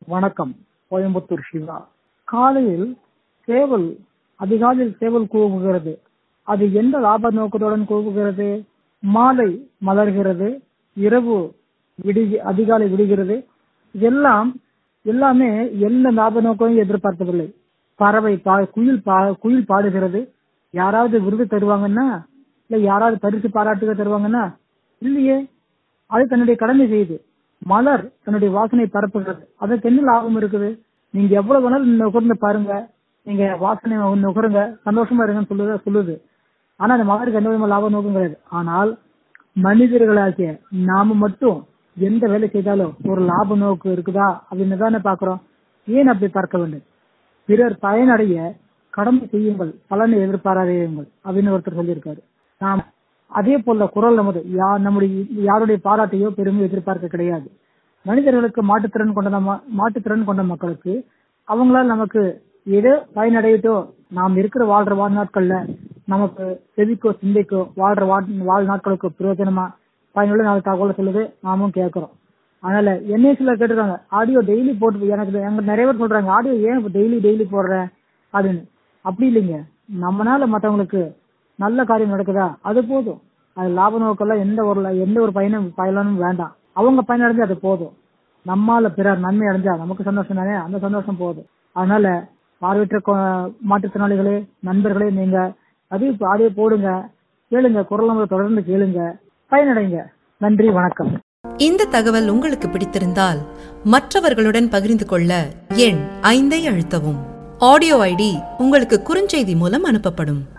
வணக்கம் கோயம்புத்தூர் சிவா காலையில் சேவல் அதிகாலையில் சேவல் கூவுகிறது அது எந்த லாப நோக்கத்துடன் கூவுகிறது மாலை மலர்கிறது இரவு விடி அதிகாலை விடுகிறது இதெல்லாம் எல்லாமே எந்த லாப நோக்கமும் எதிர்பார்க்கவில்லை பறவை பா குயில் பா குயில் பாடுகிறது யாராவது விருது தருவாங்கன்னா இல்ல யாராவது பரிசு பாராட்டுக தருவாங்கன்னா இல்லையே அது தன்னுடைய கடமை செய்யுது மலர் தன்னுடைய வாசனை பரப்புகிறது அதுக்கு என்ன லாபம் இருக்குது நீங்க எவ்வளவு வேணாலும் நுகர்ந்து பாருங்க நீங்க வாசனை நுகருங்க சந்தோஷமா இருங்கன்னு சொல்லுது சொல்லுது ஆனா அந்த மலருக்கு எந்த விதமான லாபம் நோக்கம் கிடையாது ஆனால் மனிதர்களாகிய நாம மட்டும் எந்த வேலை செய்தாலும் ஒரு லாப நோக்கு இருக்குதா அப்படின்னு தானே பாக்குறோம் ஏன் அப்படி பார்க்க வேண்டும் பிறர் பயனடைய கடமை செய்யுங்கள் பலனை எதிர்பாராதீர்கள் அப்படின்னு ஒருத்தர் சொல்லியிருக்காரு நாம் அதே போல குரல் நமது யா- நம்முடைய யாருடைய பாராட்டையோ பெருமையோ எதிர்பார்க்க கிடையாது மனிதர்களுக்கு மாற்றுத்திறன் கொண்ட நம்ம- மாற்றுத்திறன் கொண்ட மக்களுக்கு அவங்களால நமக்கு ஏதோ பயனடையட்டோ நாம் இருக்கிற வாழ்ற வாழ்நாட்கள்ல நமக்கு செவிக்கோ சிந்தைக்கோ வாழ்ற வாழ்- வாழ் நாட்களுக்கு பிரயோஜனமா பயனுள்ள நாலு தகவலை சொல்லுது நாமும் கேட்கிறோம் அதனால என்னைய சிலர் கேட்டுருக்காங்க ஆடியோ டெய்லி போட்டு எனக்கு எங்க நிறைய பேர் சொல்றாங்க ஆடியோ ஏன் டெய்லி டெய்லி போடுறேன் அப்படின்னு அப்படி இல்லைங்க நம்மனால மத்தவங்களுக்கு நல்ல காரியம் நடக்குதா அது போதும் அது லாப நோக்கெல்லாம் எந்த ஒரு எந்த ஒரு பயனும் பயனும் வேண்டாம் அவங்க பயனடைஞ்சா அது போதும் நம்மால பிறர் நன்மை அடைஞ்சா நமக்கு சந்தோஷம் தானே அந்த சந்தோஷம் போதும் அதனால பார்வையற்ற கொ- மாற்றுத்திறனாளிகளே நண்பர்களே நீங்க அதே ஆடியோ போடுங்க கேளுங்க குரல் நம்பரை தொடர்ந்து கேளுங்க பயனடைங்க நன்றி வணக்கம் இந்த தகவல் உங்களுக்கு பிடித்திருந்தால் மற்றவர்களுடன் பகிர்ந்து கொள்ள எண் ஐந்தை அழுத்தவும் ஆடியோ ஐடி உங்களுக்கு குறுஞ்செய்தி மூலம் அனுப்பப்படும்